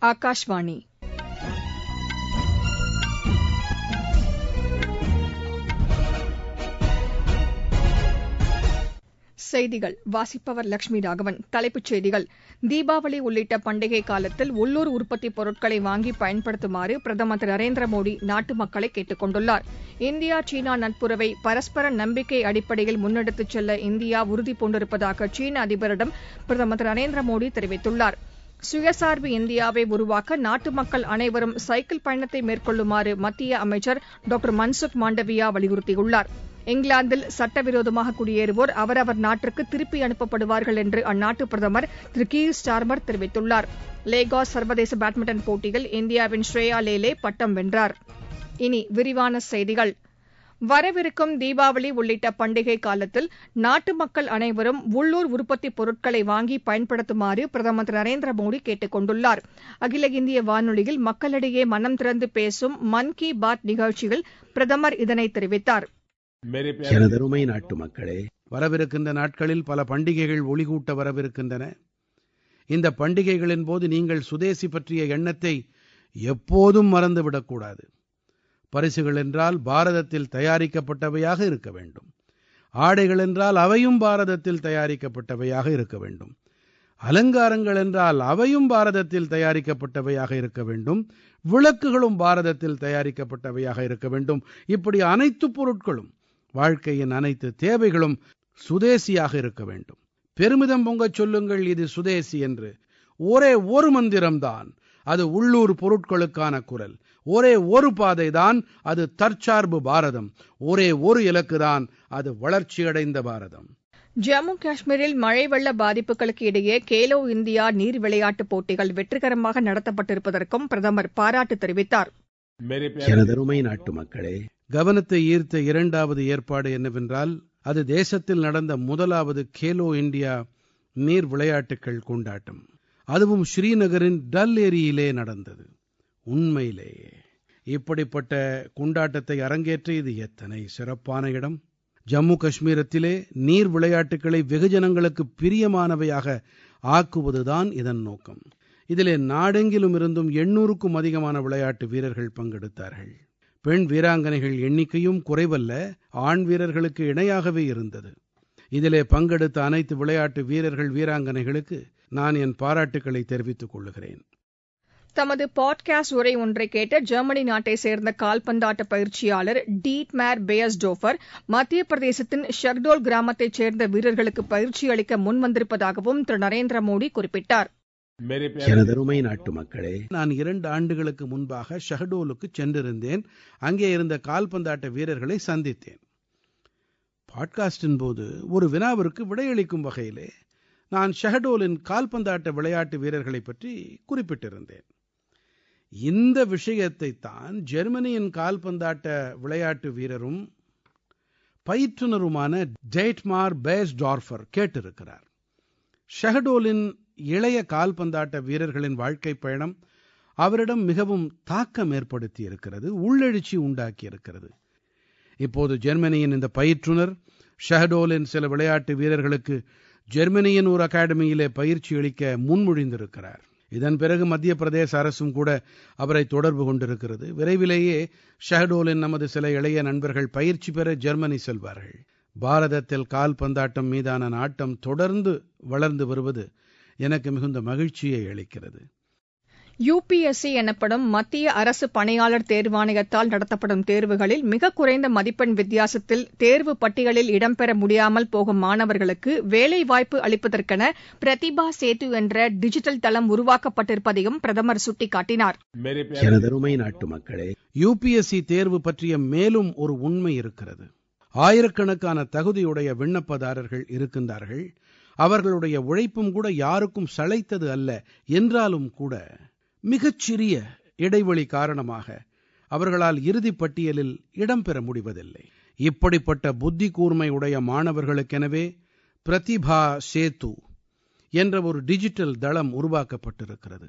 ஆகாஷ்வாணி செய்திகள் வாசிப்பவர் லட்சுமி ராகவன் தலைப்புச் செய்திகள் தீபாவளி உள்ளிட்ட பண்டிகை காலத்தில் உள்ளூர் உற்பத்திப் பொருட்களை வாங்கி பயன்படுத்துமாறு பிரதமர் திரு நரேந்திர மோடி நாட்டு மக்களை கேட்டுக் கொண்டுள்ளார் இந்தியா சீனா நட்புறவை பரஸ்பர நம்பிக்கை அடிப்படையில் முன்னெடுத்துச் செல்ல இந்தியா உறுதிபூண்டிருப்பதாக சீன அதிபரிடம் பிரதமர் திரு நரேந்திர மோடி தெரிவித்துள்ளார் சுயசார்பு இந்தியாவை உருவாக்க நாட்டு மக்கள் அனைவரும் சைக்கிள் பயணத்தை மேற்கொள்ளுமாறு மத்திய அமைச்சர் டாக்டர் மன்சுக் மாண்டவியா வலியுறுத்தியுள்ளார் இங்கிலாந்தில் சட்டவிரோதமாக குடியேறுவோர் அவரவர் நாட்டிற்கு திருப்பி அனுப்பப்படுவார்கள் என்று அந்நாட்டு பிரதமர் திரு கீர் ஸ்டார்மர் தெரிவித்துள்ளார் லேகாஸ் சர்வதேச பேட்மிண்டன் போட்டியில் இந்தியாவின் ஸ்ரேயா லேலே பட்டம் வென்றார் இனி விரிவான செய்திகள் வரவிருக்கும் தீபாவளி உள்ளிட்ட பண்டிகை காலத்தில் நாட்டு மக்கள் அனைவரும் உள்ளூர் உற்பத்திப் பொருட்களை வாங்கி பயன்படுத்துமாறு பிரதமர் திரு நரேந்திர மோடி கேட்டுக் கொண்டுள்ளார் அகில இந்திய வானொலியில் மக்களிடையே மனம் திறந்து பேசும் மன் கி பாத் நிகழ்ச்சியில் பிரதமர் இதனை தெரிவித்தார் எனதருமை நாட்டு மக்களே வரவிருக்கின்ற நாட்களில் பல பண்டிகைகள் ஒளிகூட்ட வரவிருக்கின்றன இந்த பண்டிகைகளின் போது நீங்கள் சுதேசி பற்றிய எண்ணத்தை எப்போதும் மறந்துவிடக்கூடாது பரிசுகள் என்றால் பாரதத்தில் தயாரிக்கப்பட்டவையாக இருக்க வேண்டும் ஆடைகள் என்றால் அவையும் பாரதத்தில் தயாரிக்கப்பட்டவையாக இருக்க வேண்டும் அலங்காரங்கள் என்றால் அவையும் பாரதத்தில் தயாரிக்கப்பட்டவையாக இருக்க வேண்டும் விளக்குகளும் பாரதத்தில் தயாரிக்கப்பட்டவையாக இருக்க வேண்டும் இப்படி அனைத்து பொருட்களும் வாழ்க்கையின் அனைத்து தேவைகளும் சுதேசியாக இருக்க வேண்டும் பெருமிதம் பொங்கச் சொல்லுங்கள் இது சுதேசி என்று ஒரே ஒரு மந்திரம்தான் அது உள்ளூர் பொருட்களுக்கான குரல் ஒரே ஒரு பாதைதான் அது தற்சார்பு பாரதம் ஒரே ஒரு இலக்குதான் அது வளர்ச்சியடைந்த பாரதம் ஜம்மு காஷ்மீரில் மழை வெள்ள பாதிப்புகளுக்கு இடையே கேலோ இந்தியா நீர் விளையாட்டுப் போட்டிகள் வெற்றிகரமாக நடத்தப்பட்டிருப்பதற்கும் பிரதமர் பாராட்டு தெரிவித்தார் எனதருமை நாட்டு மக்களே கவனத்தை ஈர்த்த இரண்டாவது ஏற்பாடு என்னவென்றால் அது தேசத்தில் நடந்த முதலாவது கேலோ இந்தியா நீர் விளையாட்டுகள் கொண்டாட்டம் அதுவும் ஸ்ரீநகரின் டல் ஏரியிலே நடந்தது உண்மையிலேயே இப்படிப்பட்ட கொண்டாட்டத்தை அரங்கேற்ற இது எத்தனை சிறப்பான இடம் ஜம்மு காஷ்மீரத்திலே நீர் விளையாட்டுகளை வெகுஜனங்களுக்கு பிரியமானவையாக ஆக்குவதுதான் இதன் நோக்கம் இதிலே நாடெங்கிலும் இருந்தும் எண்ணூறுக்கும் அதிகமான விளையாட்டு வீரர்கள் பங்கெடுத்தார்கள் பெண் வீராங்கனைகள் எண்ணிக்கையும் குறைவல்ல ஆண் வீரர்களுக்கு இணையாகவே இருந்தது இதிலே பங்கெடுத்த அனைத்து விளையாட்டு வீரர்கள் வீராங்கனைகளுக்கு நான் என் பாராட்டுக்களை தெரிவித்துக் கொள்கிறேன் தமது பாட்காஸ்ட் உரை ஒன்றை கேட்ட ஜெர்மனி நாட்டை சேர்ந்த கால்பந்தாட்ட பயிற்சியாளர் டீட் மேர் பேயஸ்டோஃபர் மத்திய பிரதேசத்தின் ஷெர்டோல் கிராமத்தைச் சேர்ந்த வீரர்களுக்கு பயிற்சி அளிக்க முன்வந்திருப்பதாகவும் திரு நரேந்திர மோடி குறிப்பிட்டார் எனதருமை நாட்டு மக்களே நான் இரண்டு ஆண்டுகளுக்கு முன்பாக ஷஹடோலுக்கு சென்றிருந்தேன் அங்கே இருந்த கால்பந்தாட்ட வீரர்களை சந்தித்தேன் பாட்காஸ்டின் போது ஒரு வினாவிற்கு விடையளிக்கும் வகையிலே நான் ஷஹடோலின் கால்பந்தாட்ட விளையாட்டு வீரர்களை பற்றி குறிப்பிட்டிருந்தேன் இந்த விஷயத்தை தான் ஜெர்மனியின் கால்பந்தாட்ட விளையாட்டு வீரரும் பயிற்றுனருமான டேட்மார் பேஸ்டார்ஃபர் கேட்டிருக்கிறார் ஷஹடோலின் இளைய கால்பந்தாட்ட வீரர்களின் வாழ்க்கை பயணம் அவரிடம் மிகவும் தாக்கம் ஏற்படுத்தி இருக்கிறது உள்ளெழுச்சி உண்டாக்கி இருக்கிறது இப்போது ஜெர்மனியின் இந்த பயிற்றுனர் ஷஹடோலின் சில விளையாட்டு வீரர்களுக்கு ஜெர்மனியின் ஒரு அகாடமியிலே பயிற்சி அளிக்க முன்மொழிந்திருக்கிறார் இதன் பிறகு மத்திய பிரதேச அரசும் கூட அவரை தொடர்பு கொண்டிருக்கிறது விரைவிலேயே ஷஹடோலின் நமது சில இளைய நண்பர்கள் பயிற்சி பெற ஜெர்மனி செல்வார்கள் பாரதத்தில் கால்பந்தாட்டம் மீதான நாட்டம் தொடர்ந்து வளர்ந்து வருவது எனக்கு மிகுந்த மகிழ்ச்சியை அளிக்கிறது யுபிஎஸ்சி எனப்படும் மத்திய அரசு பணியாளர் தேர்வாணையத்தால் நடத்தப்படும் தேர்வுகளில் மிக குறைந்த மதிப்பெண் வித்தியாசத்தில் தேர்வு பட்டியலில் இடம்பெற முடியாமல் போகும் மாணவர்களுக்கு வேலைவாய்ப்பு அளிப்பதற்கென பிரதிபா சேது என்ற டிஜிட்டல் தளம் உருவாக்கப்பட்டிருப்பதையும் பிரதமர் சுட்டிக்காட்டினார் எனதருமை நாட்டு மக்களே யுபிஎஸ்சி தேர்வு பற்றிய மேலும் ஒரு உண்மை இருக்கிறது ஆயிரக்கணக்கான தகுதியுடைய விண்ணப்பதாரர்கள் இருக்கின்றார்கள் அவர்களுடைய உழைப்பும் கூட யாருக்கும் சளைத்தது அல்ல என்றாலும் கூட மிகச்சிறிய இடைவெளி காரணமாக அவர்களால் இறுதிப் பட்டியலில் இடம்பெற முடிவதில்லை இப்படிப்பட்ட புத்தி கூர்மை உடைய மாணவர்களுக்கெனவே பிரதிபா சேது என்ற ஒரு டிஜிட்டல் தளம் உருவாக்கப்பட்டிருக்கிறது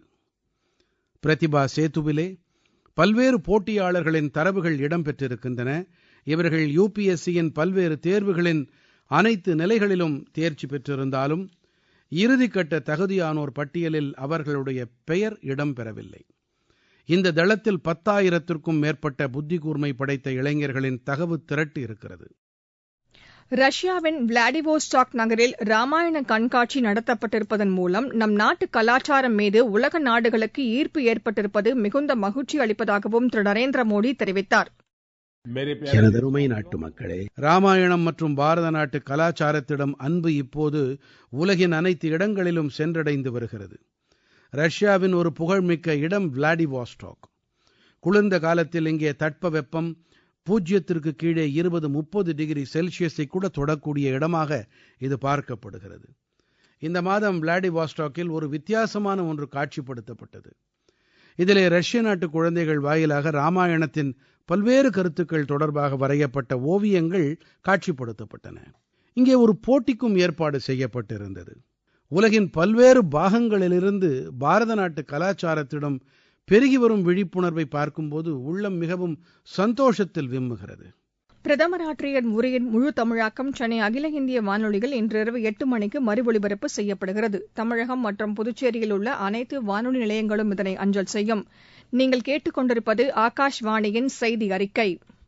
பிரதிபா சேதுவிலே பல்வேறு போட்டியாளர்களின் தரவுகள் இடம்பெற்றிருக்கின்றன இவர்கள் யுபிஎஸ்சியின் பல்வேறு தேர்வுகளின் அனைத்து நிலைகளிலும் தேர்ச்சி பெற்றிருந்தாலும் இறுதிக்கட்ட தகுதியானோர் பட்டியலில் அவர்களுடைய பெயர் இடம்பெறவில்லை இந்த தளத்தில் பத்தாயிரத்திற்கும் மேற்பட்ட புத்தி கூர்மை படைத்த இளைஞர்களின் தகவு திரட்டு இருக்கிறது ரஷ்யாவின் விளாடிவோஸ்டாக் நகரில் ராமாயண கண்காட்சி நடத்தப்பட்டிருப்பதன் மூலம் நம் நாட்டு கலாச்சாரம் மீது உலக நாடுகளுக்கு ஈர்ப்பு ஏற்பட்டிருப்பது மிகுந்த மகிழ்ச்சி அளிப்பதாகவும் திரு நரேந்திர மோடி தெரிவித்தார் எனதருமை நாட்டு மக்களே ராமாயணம் மற்றும் பாரத நாட்டு கலாச்சாரத்திடம் அன்பு இப்போது உலகின் அனைத்து இடங்களிலும் சென்றடைந்து வருகிறது ரஷ்யாவின் ஒரு புகழ்மிக்க இடம் விளாடிவாஸ்டாக் குளிர்ந்த காலத்தில் இங்கே தட்பவெப்பம் பூஜ்யத்திற்கு கீழே இருபது முப்பது டிகிரி செல்சியஸை கூட தொடக்கூடிய இடமாக இது பார்க்கப்படுகிறது இந்த மாதம் விளாடிவாஸ்டாக்கில் ஒரு வித்தியாசமான ஒன்று காட்சிப்படுத்தப்பட்டது இதிலே ரஷ்ய நாட்டு குழந்தைகள் வாயிலாக ராமாயணத்தின் பல்வேறு கருத்துக்கள் தொடர்பாக வரையப்பட்ட ஓவியங்கள் காட்சிப்படுத்தப்பட்டன இங்கே ஒரு போட்டிக்கும் ஏற்பாடு செய்யப்பட்டிருந்தது உலகின் பல்வேறு பாகங்களிலிருந்து பாரத நாட்டு கலாச்சாரத்திடம் பெருகி வரும் விழிப்புணர்வை பார்க்கும்போது உள்ளம் மிகவும் சந்தோஷத்தில் விம்முகிறது பிரதமர் ஆற்றிய உரையின் முழு தமிழாக்கம் சென்னை அகில இந்திய வானொலியில் இன்றிரவு எட்டு மணிக்கு மறு ஒலிபரப்பு செய்யப்படுகிறது தமிழகம் மற்றும் புதுச்சேரியில் உள்ள அனைத்து வானொலி நிலையங்களும் இதனை அஞ்சல் செய்யும் நீங்கள் கேட்டுக்கொண்டிருப்பது ஆகாஷ்வாணியின் செய்தி அறிக்கை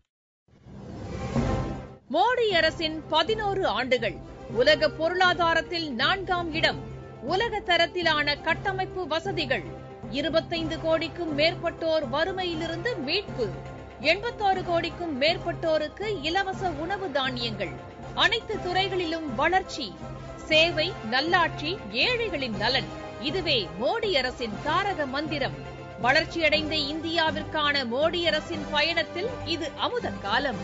மோடி அரசின் பதினோரு ஆண்டுகள் உலக பொருளாதாரத்தில் நான்காம் இடம் உலக தரத்திலான கட்டமைப்பு வசதிகள் இருபத்தைந்து கோடிக்கும் மேற்பட்டோர் வறுமையிலிருந்து மீட்பு எண்பத்தாறு கோடிக்கும் மேற்பட்டோருக்கு இலவச உணவு தானியங்கள் அனைத்து துறைகளிலும் வளர்ச்சி சேவை நல்லாட்சி ஏழைகளின் நலன் இதுவே மோடி அரசின் தாரக மந்திரம் வளர்ச்சியடைந்த இந்தியாவிற்கான மோடி அரசின் பயணத்தில் இது அமுத காலம்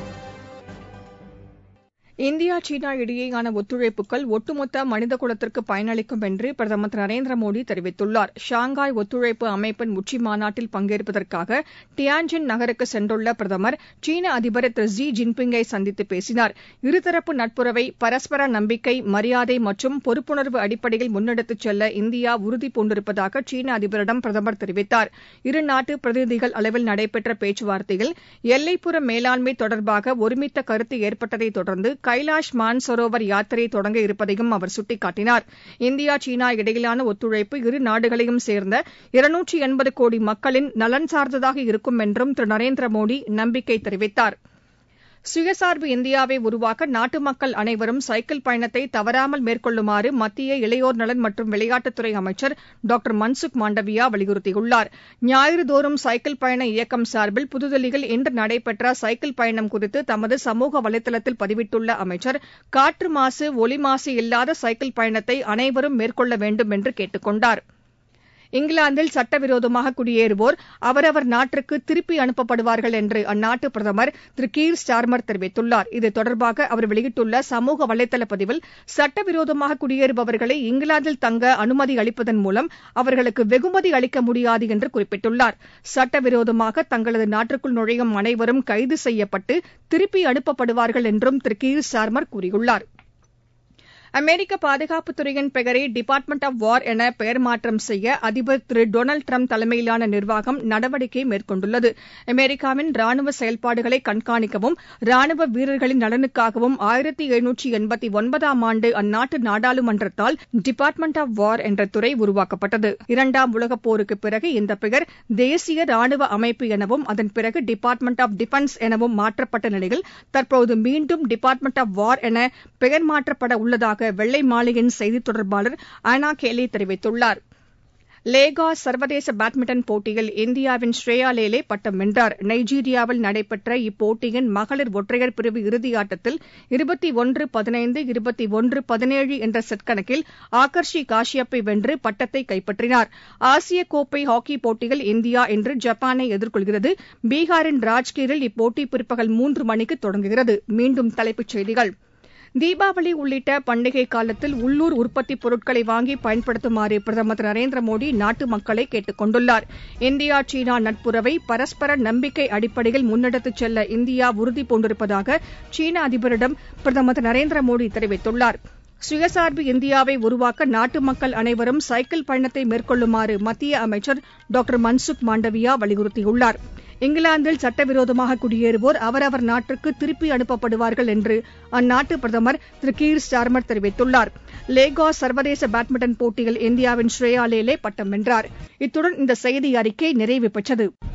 இந்தியா சீனா இடையேயான ஒத்துழைப்புகள் ஒட்டுமொத்த மனித குலத்திற்கு பயனளிக்கும் என்று பிரதமர் திரு நரேந்திர மோடி தெரிவித்துள்ளார் ஷாங்காய் ஒத்துழைப்பு அமைப்பின் உச்சி மாநாட்டில் பங்கேற்பதற்காக டியான்ஜின் நகருக்கு சென்றுள்ள பிரதமர் சீன அதிபர் திரு ஜி ஜின்பிங்கை சந்தித்து பேசினார் இருதரப்பு நட்புறவை பரஸ்பர நம்பிக்கை மரியாதை மற்றும் பொறுப்புணர்வு அடிப்படையில் முன்னெடுத்துச் செல்ல இந்தியா உறுதி பூண்டிருப்பதாக சீன அதிபரிடம் பிரதமர் தெரிவித்தார் இருநாட்டு பிரதிநிதிகள் அளவில் நடைபெற்ற பேச்சுவார்த்தையில் எல்லைப்புற மேலாண்மை தொடர்பாக ஒருமித்த கருத்து ஏற்பட்டதை தொடர்ந்து கைலாஷ் மான்சரோவர் யாத்திரை தொடங்க இருப்பதையும் அவர் சுட்டிக்காட்டினார் இந்தியா சீனா இடையிலான ஒத்துழைப்பு இரு நாடுகளையும் சேர்ந்த இருநூற்றி எண்பது கோடி மக்களின் நலன் சார்ந்ததாக இருக்கும் என்றும் திரு நரேந்திர மோடி நம்பிக்கை தெரிவித்தார் சுயசார்பு இந்தியாவை உருவாக்க நாட்டு மக்கள் அனைவரும் சைக்கிள் பயணத்தை தவறாமல் மேற்கொள்ளுமாறு மத்திய இளையோர் நலன் மற்றும் விளையாட்டுத்துறை அமைச்சர் டாக்டர் மன்சுக் மாண்டவியா வலியுறுத்தியுள்ளார் ஞாயிறுதோறும் சைக்கிள் பயண இயக்கம் சார்பில் புதுதில்லியில் இன்று நடைபெற்ற சைக்கிள் பயணம் குறித்து தமது சமூக வலைதளத்தில் பதிவிட்டுள்ள அமைச்சர் காற்று மாசு ஒலி மாசு இல்லாத சைக்கிள் பயணத்தை அனைவரும் மேற்கொள்ள வேண்டும் என்று கேட்டுக் கொண்டாா் இங்கிலாந்தில் சட்டவிரோதமாக குடியேறுவோர் அவரவர் நாட்டிற்கு திருப்பி அனுப்பப்படுவார்கள் என்று அந்நாட்டு பிரதமர் திரு கீர் ஸ்டார்மர் தெரிவித்துள்ளார் இது தொடர்பாக அவர் வெளியிட்டுள்ள சமூக வலைதள பதிவில் சட்டவிரோதமாக குடியேறுபவர்களை இங்கிலாந்தில் தங்க அனுமதி அளிப்பதன் மூலம் அவர்களுக்கு வெகுமதி அளிக்க முடியாது என்று குறிப்பிட்டுள்ளார் சட்டவிரோதமாக தங்களது நாட்டிற்குள் நுழையும் அனைவரும் கைது செய்யப்பட்டு திருப்பி அனுப்பப்படுவார்கள் என்றும் திரு கீர் ஸ்டார்மர் கூறியுள்ளார் அமெரிக்க பாதுகாப்புத்துறையின் பெயரை டிபார்ட்மெண்ட் ஆஃப் வார் என பெயர் மாற்றம் செய்ய அதிபர் திரு டொனால்டு டிரம்ப் தலைமையிலான நிர்வாகம் நடவடிக்கை மேற்கொண்டுள்ளது அமெரிக்காவின் ராணுவ செயல்பாடுகளை கண்காணிக்கவும் ராணுவ வீரர்களின் நலனுக்காகவும் ஆயிரத்தி எழுநூற்றி எண்பத்தி ஒன்பதாம் ஆண்டு அந்நாட்டு நாடாளுமன்றத்தால் டிபார்ட்மெண்ட் ஆஃப் வார் என்ற துறை உருவாக்கப்பட்டது இரண்டாம் உலகப் போருக்கு பிறகு இந்த பெயர் தேசிய ராணுவ அமைப்பு எனவும் அதன் பிறகு டிபார்ட்மெண்ட் ஆஃப் டிஃபென்ஸ் எனவும் மாற்றப்பட்ட நிலையில் தற்போது மீண்டும் டிபார்ட்மெண்ட் ஆஃப் வார் என பெயர் மாற்றப்பட உள்ளதாக வெள்ளை மாளிகையின் செய்தித் தொடர்பாளர் ஆனா கேலி தெரிவித்துள்ளார் லேகாஸ் சர்வதேச பேட்மிண்டன் போட்டியில் இந்தியாவின் ஸ்ரேயா லேலே பட்டம் வென்றார் நைஜீரியாவில் நடைபெற்ற இப்போட்டியின் மகளிர் ஒற்றையர் பிரிவு இறுதியாட்டத்தில் இருபத்தி ஒன்று பதினைந்து இருபத்தி ஒன்று பதினேழு என்ற செட் கணக்கில் ஆகர்ஷி காஷ்யப்பை வென்று பட்டத்தை கைப்பற்றினார் ஆசிய கோப்பை ஹாக்கி போட்டியில் இந்தியா இன்று ஜப்பானை எதிர்கொள்கிறது பீகாரின் ராஜ்கீரில் இப்போட்டி பிற்பகல் மூன்று மணிக்கு தொடங்குகிறது மீண்டும் தலைப்புச் செய்திகள் தீபாவளி உள்ளிட்ட பண்டிகை காலத்தில் உள்ளூர் உற்பத்தி பொருட்களை வாங்கி பயன்படுத்துமாறு பிரதமர் திரு நரேந்திர மோடி நாட்டு மக்களை கேட்டுக் கொண்டுள்ளார் இந்தியா சீனா நட்புறவை பரஸ்பர நம்பிக்கை அடிப்படையில் முன்னெடுத்துச் செல்ல இந்தியா உறுதி பூண்டிருப்பதாக சீன அதிபரிடம் பிரதமர் திரு நரேந்திர மோடி தெரிவித்துள்ளார் சுயசார்பு இந்தியாவை உருவாக்க நாட்டு மக்கள் அனைவரும் சைக்கிள் பயணத்தை மேற்கொள்ளுமாறு மத்திய அமைச்சர் டாக்டர் மன்சுக் மாண்டவியா வலியுறுத்தியுள்ளார் இங்கிலாந்தில் சட்டவிரோதமாக குடியேறுவோர் அவரவர் நாட்டிற்கு திருப்பி அனுப்பப்படுவார்கள் என்று அந்நாட்டு பிரதமர் திரு கீர் ஸ்டார்மர் தெரிவித்துள்ளார் லேகாஸ் சர்வதேச பேட்மிண்டன் போட்டியில் இந்தியாவின் ஸ்ரேயா லேலே பட்டம் வென்றார் இத்துடன் இந்த செய்தி அறிக்கை நிறைவு பெற்றது